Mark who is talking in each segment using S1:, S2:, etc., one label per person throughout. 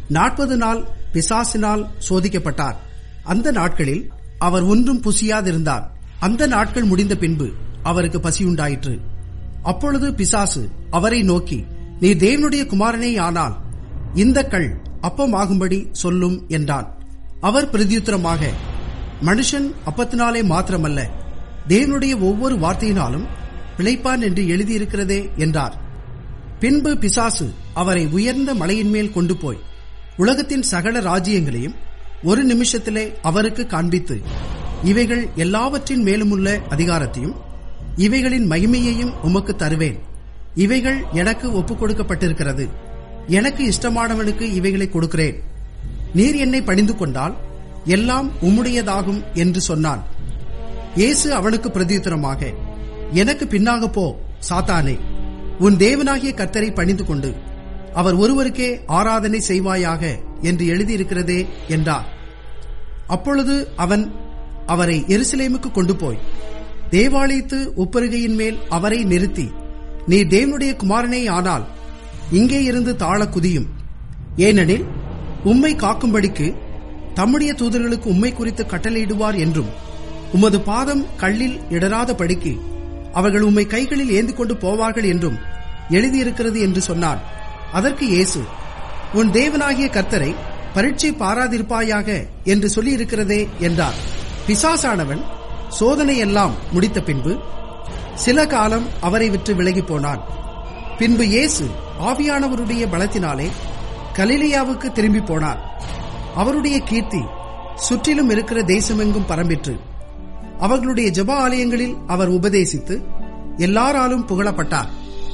S1: நாற்பது நாள் பிசாசினால் சோதிக்கப்பட்டார் அந்த நாட்களில் அவர் ஒன்றும் புசியாதிருந்தார் அந்த நாட்கள் முடிந்த பின்பு அவருக்கு பசியுண்டாயிற்று அப்பொழுது பிசாசு அவரை நோக்கி நீ தேவனுடைய குமாரனே ஆனால் இந்த கல் அப்பமாகும்படி சொல்லும் என்றான் அவர் பிரதியுத்தரமாக மனுஷன் அப்பத்தினாலே மாத்திரமல்ல தேவனுடைய ஒவ்வொரு வார்த்தையினாலும் பிழைப்பான் என்று எழுதியிருக்கிறதே என்றார் பின்பு பிசாசு அவரை உயர்ந்த மலையின் மேல் கொண்டு போய் உலகத்தின் சகல ராஜ்யங்களையும் ஒரு நிமிஷத்திலே அவருக்கு காண்பித்து இவைகள் எல்லாவற்றின் மேலுமுள்ள அதிகாரத்தையும் இவைகளின் மகிமையையும் உமக்கு தருவேன் இவைகள் எனக்கு ஒப்புக் கொடுக்கப்பட்டிருக்கிறது எனக்கு இஷ்டமானவனுக்கு இவைகளை கொடுக்கிறேன் நீர் என்னை பணிந்து கொண்டால் எல்லாம் உம்முடையதாகும் என்று சொன்னான் இயேசு அவனுக்கு பிரதியுத்தரமாக எனக்கு பின்னாக போ சாத்தானே உன் தேவனாகிய கர்த்தரை பணிந்து கொண்டு அவர் ஒருவருக்கே ஆராதனை செய்வாயாக என்று எழுதியிருக்கிறதே என்றார் அப்பொழுது அவன் அவரை எருசலேமுக்கு கொண்டு போய் தேவாலயத்து உப்பருகையின் மேல் அவரை நிறுத்தி நீ தேவனுடைய குமாரனே ஆனால் இங்கே இருந்து தாழ குதியும் ஏனெனில் உம்மை காக்கும்படிக்கு தம்முடைய தூதர்களுக்கு உம்மை குறித்து கட்டளையிடுவார் என்றும் உமது பாதம் கல்லில் இடராத படிக்கு அவர்கள் உம்மை கைகளில் ஏந்தி கொண்டு போவார்கள் என்றும் எழுதியிருக்கிறது என்று சொன்னான் அதற்கு இயேசு உன் தேவனாகிய கர்த்தரை பரீட்சை பாராதிருப்பாயாக என்று சொல்லியிருக்கிறதே என்றார் பிசாசானவன் சோதனையெல்லாம் முடித்த பின்பு சில காலம் அவரை விட்டு விலகி போனான் பின்பு இயேசு ஆவியானவருடைய பலத்தினாலே கலிலியாவுக்கு திரும்பி போனார் அவருடைய கீர்த்தி சுற்றிலும் இருக்கிற தேசமெங்கும் பரம்பிற்று அவர்களுடைய ஜப ஆலயங்களில் அவர் உபதேசித்து எல்லாராலும் புகழப்பட்டார்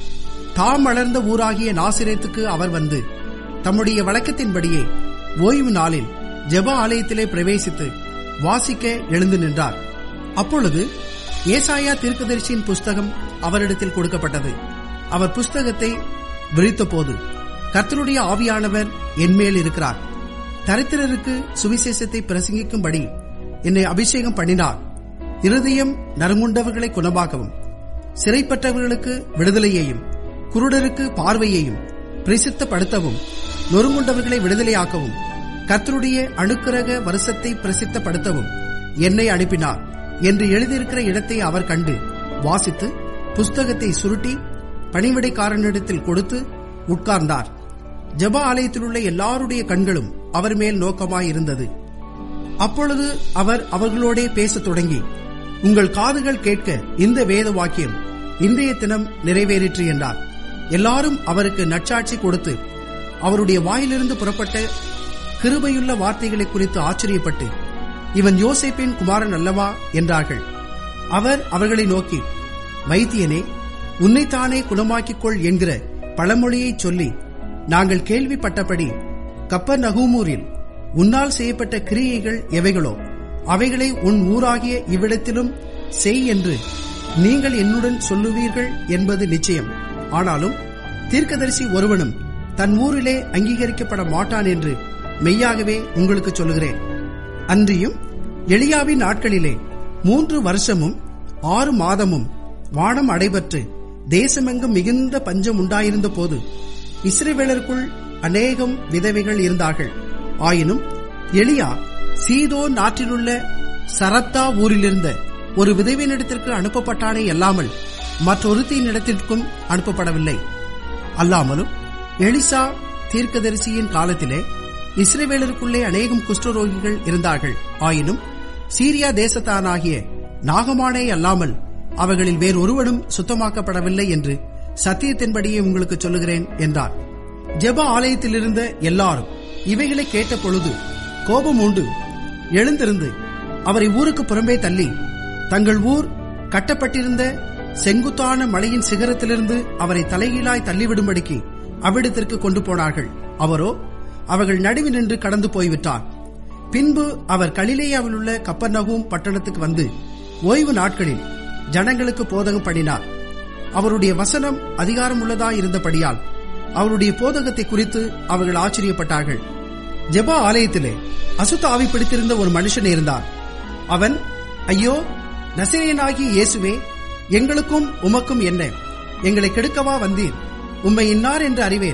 S1: தாம் வளர்ந்த ஊராகிய நாசிரேத்துக்கு அவர் வந்து தம்முடைய வழக்கத்தின்படியே ஓய்வு நாளில் ஜெப ஆலயத்திலே பிரவேசித்து வாசிக்க எழுந்து நின்றார் அப்பொழுது ஏசாயா தீர்க்கதரிசியின் புஸ்தகம் அவரிடத்தில் கொடுக்கப்பட்டது அவர் புஸ்தகத்தை விரித்தபோது கர்த்தருடைய ஆவியானவர் என்மேல் இருக்கிறார் தரித்திரருக்கு சுவிசேஷத்தை பிரசங்கிக்கும்படி என்னை அபிஷேகம் பண்ணினார் இருதயம் நறுங்குண்டவர்களை குணமாக்கவும் சிறைப்பட்டவர்களுக்கு விடுதலையையும் குருடருக்கு பார்வையையும் பிரசித்தப்படுத்தவும் நொறுங்குண்டவர்களை விடுதலையாக்கவும் கர்த்தருடைய அணுக்கிரக வருஷத்தை பிரசித்தப்படுத்தவும் என்னை அனுப்பினார் என்று எழுதியிருக்கிற இடத்தை அவர் கண்டு வாசித்து புஸ்தகத்தை சுருட்டி பணிவிடைக்காரனிடத்தில் கொடுத்து உட்கார்ந்தார் ஜப ஆலயத்தில் உள்ள எல்லாருடைய கண்களும் அவர் மேல் நோக்கமாயிருந்தது அப்பொழுது அவர் அவர்களோடே பேசத் தொடங்கி உங்கள் காதுகள் கேட்க இந்த வேத வாக்கியம் இன்றைய தினம் நிறைவேறிற்று என்றார் எல்லாரும் அவருக்கு நற்சாட்சி கொடுத்து அவருடைய வாயிலிருந்து புறப்பட்ட கிருபையுள்ள வார்த்தைகளை குறித்து ஆச்சரியப்பட்டு இவன் யோசேப்பின் குமாரன் அல்லவா என்றார்கள் அவர் அவர்களை நோக்கி வைத்தியனே உன்னைத்தானே குணமாக்கிக் கொள் என்கிற பழமொழியைச் சொல்லி நாங்கள் கேள்விப்பட்டபடி கப்பர் நகூமூரில் உன்னால் செய்யப்பட்ட கிரியைகள் எவைகளோ அவைகளை உன் ஊராகிய இவ்விடத்திலும் செய் என்று நீங்கள் என்னுடன் சொல்லுவீர்கள் என்பது நிச்சயம் ஆனாலும் தீர்க்கதரிசி ஒருவனும் தன் ஊரிலே அங்கீகரிக்கப்பட மாட்டான் என்று மெய்யாகவே உங்களுக்கு சொல்லுகிறேன் அன்றியும் எளியாவின் நாட்களிலே மூன்று வருஷமும் ஆறு மாதமும் வானம் அடைபற்று தேசமெங்கும் மிகுந்த பஞ்சம் உண்டாயிருந்த போது இஸ்ரேவேலருக்குள் அநேகம் விதவைகள் இருந்தார்கள் ஆயினும் எலியா சீதோ நாட்டிலுள்ள சரத்தா ஊரிலிருந்த ஒரு விதவையினிடத்திற்கு அனுப்பப்பட்டானே அல்லாமல் மற்றொருத்தியினிடத்திற்கும் அனுப்பப்படவில்லை அல்லாமலும் எலிசா தீர்க்கதரிசியின் காலத்திலே இஸ்ரேவேலருக்குள்ளே அநேகம் குஷ்டரோகிகள் இருந்தார்கள் ஆயினும் சீரியா தேசத்தானாகிய நாகமானே அல்லாமல் அவர்களில் வேறொருவனும் சுத்தமாக்கப்படவில்லை என்று சத்தியத்தின்படியே உங்களுக்கு சொல்லுகிறேன் என்றார் ஜெப ஆலயத்தில் இருந்த எல்லாரும் இவைகளை கேட்ட பொழுது கோபம் உண்டு எழுந்திருந்து அவரை ஊருக்கு புறம்பே தள்ளி தங்கள் ஊர் கட்டப்பட்டிருந்த செங்குத்தான மலையின் சிகரத்திலிருந்து அவரை தலைகீழாய் தள்ளிவிடும்படிக்கு அவ்விடத்திற்கு கொண்டு போனார்கள் அவரோ அவர்கள் நடுவி நின்று கடந்து போய்விட்டார் பின்பு அவர் கலிலேயாவில் உள்ள கப்பர்நகூம் பட்டணத்துக்கு வந்து ஓய்வு நாட்களில் ஜனங்களுக்கு போதகம் பண்ணினார் அவருடைய வசனம் அதிகாரம் உள்ளதாய் இருந்தபடியால் அவருடைய போதகத்தை குறித்து அவர்கள் ஆச்சரியப்பட்டார்கள் ஜெபா ஆலயத்திலே அசுத்த ஆவி பிடித்திருந்த ஒரு மனுஷன் இருந்தான் அவன் ஐயோ நசிரியனாகிய இயேசுவே எங்களுக்கும் உமக்கும் என்ன எங்களை கெடுக்கவா வந்தீர் உம்மை இன்னார் என்று அறிவேன்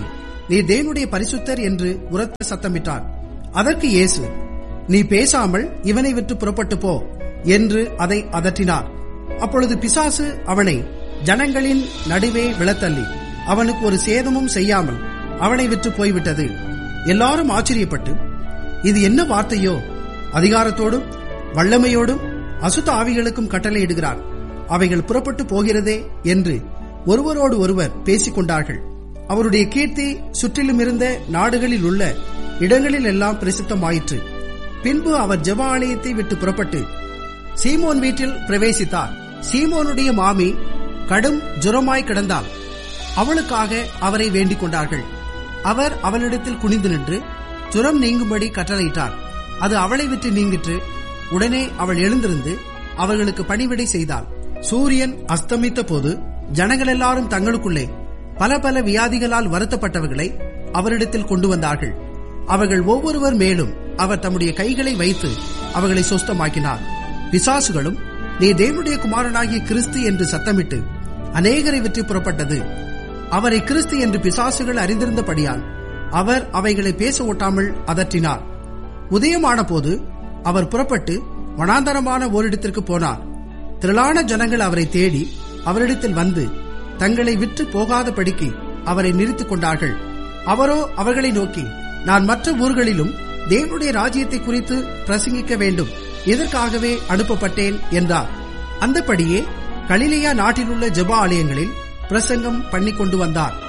S1: நீ தேவனுடைய பரிசுத்தர் என்று உரத்த சத்தமிட்டார் அதற்கு இயேசு நீ பேசாமல் இவனை விட்டு புறப்பட்டு போ என்று அதை அதட்டினார் அப்பொழுது பிசாசு அவனை ஜனங்களின் நடுவே விழத்தள்ளி அவனுக்கு ஒரு சேதமும் செய்யாமல் அவனை விட்டு போய்விட்டது எல்லாரும் ஆச்சரியப்பட்டு இது என்ன வார்த்தையோ அதிகாரத்தோடும் வல்லமையோடும் அசுத்த ஆவிகளுக்கும் கட்டளையிடுகிறார் அவைகள் புறப்பட்டு போகிறதே என்று ஒருவரோடு ஒருவர் பேசிக் கொண்டார்கள் அவருடைய கீர்த்தி சுற்றிலும் இருந்த நாடுகளில் உள்ள இடங்களில் எல்லாம் பிரசித்தமாயிற்று பின்பு அவர் ஜெப ஆலயத்தை விட்டு புறப்பட்டு சீமோன் வீட்டில் பிரவேசித்தார் சீமோனுடைய மாமி கடும் ஜுரமாய் கிடந்தாள் அவளுக்காக அவரை வேண்டிக் கொண்டார்கள் அவர் அவளிடத்தில் குனிந்து நின்று ஜுரம் நீங்கும்படி கட்டளையிட்டார் அது அவளை விட்டு நீங்கிற்று உடனே அவள் எழுந்திருந்து அவர்களுக்கு பணிவிடை செய்தாள் சூரியன் அஸ்தமித்த போது ஜனங்கள் எல்லாரும் தங்களுக்குள்ளே பல பல வியாதிகளால் வருத்தப்பட்டவர்களை அவரிடத்தில் கொண்டு வந்தார்கள் அவர்கள் ஒவ்வொருவர் மேலும் அவர் தம்முடைய கைகளை வைத்து அவர்களை சொஸ்தமாக்கினார் பிசாசுகளும் நீ தேவனுடைய குமாரனாகிய கிறிஸ்து என்று சத்தமிட்டு அநேகரை விட்டு புறப்பட்டது அவரை கிறிஸ்து என்று பிசாசுகள் அறிந்திருந்தபடியால் அவர் அவைகளை பேச ஒட்டாமல் அதற்றினார் உதயமான போது அவர் புறப்பட்டு வனாந்தரமான ஓரிடத்திற்கு போனார் திரளான ஜனங்கள் அவரை தேடி அவரிடத்தில் வந்து தங்களை விற்று போகாதபடிக்கு அவரை நிறுத்திக் கொண்டார்கள் அவரோ அவர்களை நோக்கி நான் மற்ற ஊர்களிலும் தேவனுடைய ராஜ்யத்தை குறித்து பிரசங்கிக்க வேண்டும் இதற்காகவே அனுப்பப்பட்டேன் என்றார் அந்தபடியே கலிலேயா நாட்டிலுள்ள ஜெப ஆலயங்களில் பிரசங்கம் பண்ணி கொண்டு வந்தார்